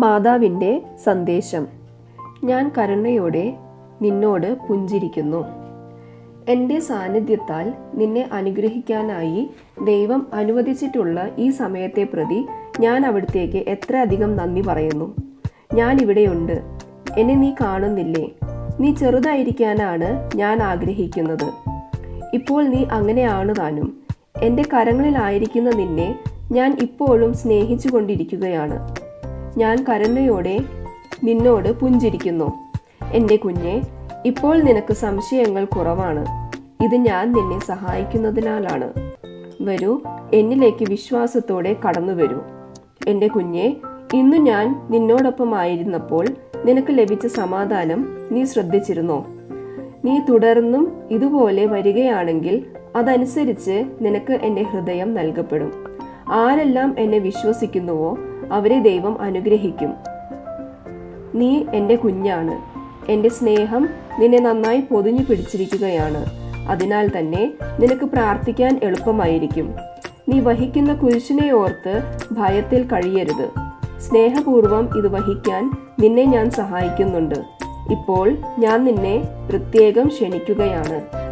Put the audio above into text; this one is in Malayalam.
മാതാവിൻ്റെ സന്ദേശം ഞാൻ കരുണയോടെ നിന്നോട് പുഞ്ചിരിക്കുന്നു എൻ്റെ സാന്നിധ്യത്താൽ നിന്നെ അനുഗ്രഹിക്കാനായി ദൈവം അനുവദിച്ചിട്ടുള്ള ഈ സമയത്തെ പ്രതി ഞാൻ അവിടത്തേക്ക് എത്ര അധികം നന്ദി പറയുന്നു ഞാൻ ഇവിടെയുണ്ട് എന്നെ നീ കാണുന്നില്ലേ നീ ചെറുതായിരിക്കാനാണ് ഞാൻ ആഗ്രഹിക്കുന്നത് ഇപ്പോൾ നീ അങ്ങനെയാണ് താനും എൻ്റെ കരങ്ങളിലായിരിക്കുന്ന നിന്നെ ഞാൻ ഇപ്പോഴും സ്നേഹിച്ചു കൊണ്ടിരിക്കുകയാണ് ഞാൻ കരുണയോടെ നിന്നോട് പുഞ്ചിരിക്കുന്നു എൻ്റെ കുഞ്ഞെ ഇപ്പോൾ നിനക്ക് സംശയങ്ങൾ കുറവാണ് ഇത് ഞാൻ നിന്നെ സഹായിക്കുന്നതിനാലാണ് വരൂ എന്നിലേക്ക് വിശ്വാസത്തോടെ കടന്നു വരൂ എൻ്റെ കുഞ്ഞെ ഇന്നു ഞാൻ നിന്നോടൊപ്പമായിരുന്നപ്പോൾ നിനക്ക് ലഭിച്ച സമാധാനം നീ ശ്രദ്ധിച്ചിരുന്നോ നീ തുടർന്നും ഇതുപോലെ വരികയാണെങ്കിൽ അതനുസരിച്ച് നിനക്ക് എൻ്റെ ഹൃദയം നൽകപ്പെടും ആരെല്ലാം എന്നെ വിശ്വസിക്കുന്നുവോ അവരെ ദൈവം അനുഗ്രഹിക്കും നീ എൻ്റെ കുഞ്ഞാണ് എൻ്റെ സ്നേഹം നിന്നെ നന്നായി പൊതിഞ്ഞു പിടിച്ചിരിക്കുകയാണ് അതിനാൽ തന്നെ നിനക്ക് പ്രാർത്ഥിക്കാൻ എളുപ്പമായിരിക്കും നീ വഹിക്കുന്ന കുരിശിനെ ഓർത്ത് ഭയത്തിൽ കഴിയരുത് സ്നേഹപൂർവം ഇത് വഹിക്കാൻ നിന്നെ ഞാൻ സഹായിക്കുന്നുണ്ട് ഇപ്പോൾ ഞാൻ നിന്നെ പ്രത്യേകം ക്ഷണിക്കുകയാണ്